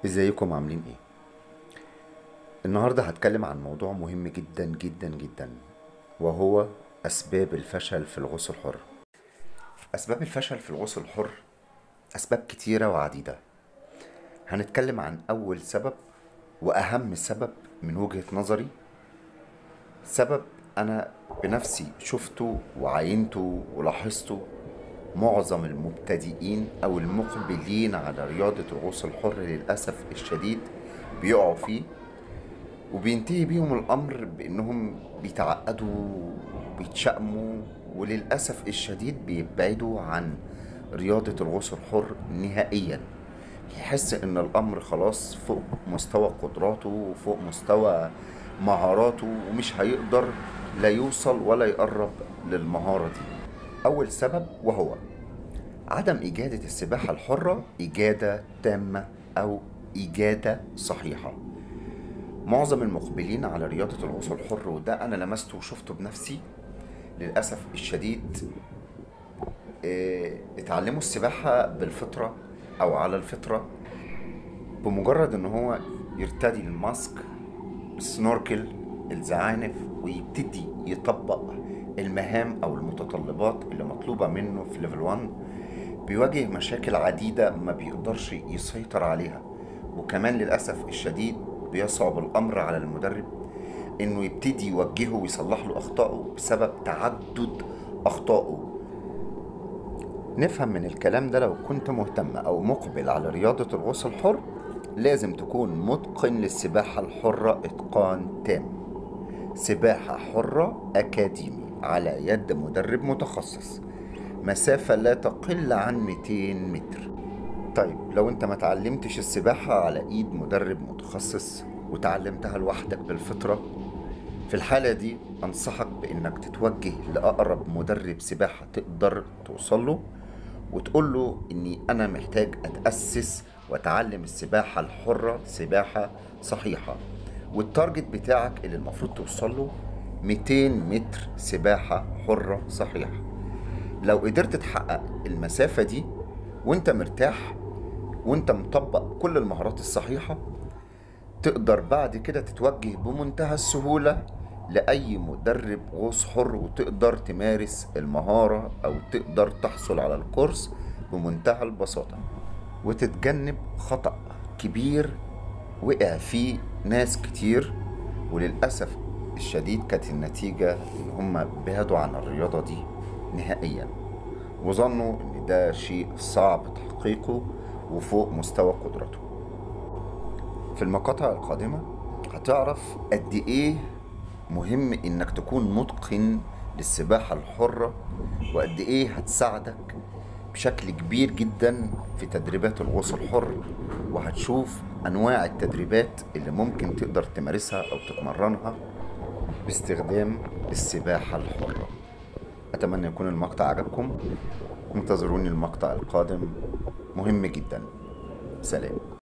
ازيكم عاملين ايه النهارده هتكلم عن موضوع مهم جدا جدا جدا وهو اسباب الفشل في الغوص الحر اسباب الفشل في الغوص الحر اسباب كتيره وعديده هنتكلم عن اول سبب واهم سبب من وجهه نظري سبب انا بنفسي شفته وعاينته ولاحظته معظم المبتدئين او المقبلين على رياضة الغوص الحر للأسف الشديد بيقعوا فيه وبينتهي بيهم الأمر بأنهم بيتعقدوا وبيتشائموا وللأسف الشديد بيبعدوا عن رياضة الغوص الحر نهائيا يحس ان الامر خلاص فوق مستوى قدراته وفوق مستوى مهاراته ومش هيقدر لا يوصل ولا يقرب للمهارة دي أول سبب وهو عدم إجادة السباحة الحرة إجادة تامة أو إجادة صحيحة معظم المقبلين على رياضة الغوص الحر وده أنا لمسته وشفته بنفسي للأسف الشديد آه، اتعلموا السباحة بالفطرة أو على الفطرة بمجرد إن هو يرتدي الماسك السنوركل الزعانف ويبتدي يطبق المهام او المتطلبات اللي مطلوبه منه في ليفل 1 بيواجه مشاكل عديده ما بيقدرش يسيطر عليها وكمان للاسف الشديد بيصعب الامر على المدرب انه يبتدي يوجهه ويصلح له اخطائه بسبب تعدد اخطائه نفهم من الكلام ده لو كنت مهتم او مقبل على رياضه الغوص الحر لازم تكون متقن للسباحه الحره اتقان تام سباحه حره اكاديمي على يد مدرب متخصص مسافة لا تقل عن 200 متر طيب لو انت ما تعلمتش السباحة على ايد مدرب متخصص وتعلمتها لوحدك بالفطرة في الحالة دي انصحك بانك تتوجه لاقرب مدرب سباحة تقدر توصل له وتقول له اني انا محتاج اتأسس واتعلم السباحة الحرة سباحة صحيحة والتارجت بتاعك اللي المفروض توصل له 200 متر سباحة حرة صحيحة لو قدرت تحقق المسافة دي وانت مرتاح وانت مطبق كل المهارات الصحيحة تقدر بعد كده تتوجه بمنتهى السهولة لأي مدرب غوص حر وتقدر تمارس المهارة أو تقدر تحصل على الكورس بمنتهى البساطة وتتجنب خطأ كبير وقع فيه ناس كتير وللأسف الشديد كانت النتيجة إن هم بعدوا عن الرياضة دي نهائيا وظنوا إن ده شيء صعب تحقيقه وفوق مستوى قدرته في المقاطع القادمة هتعرف قد إيه مهم إنك تكون متقن للسباحة الحرة وقد إيه هتساعدك بشكل كبير جدا في تدريبات الغوص الحر وهتشوف أنواع التدريبات اللي ممكن تقدر تمارسها أو تتمرنها باستخدام السباحة الحرة أتمنى يكون المقطع عجبكم انتظروني المقطع القادم مهم جدا سلام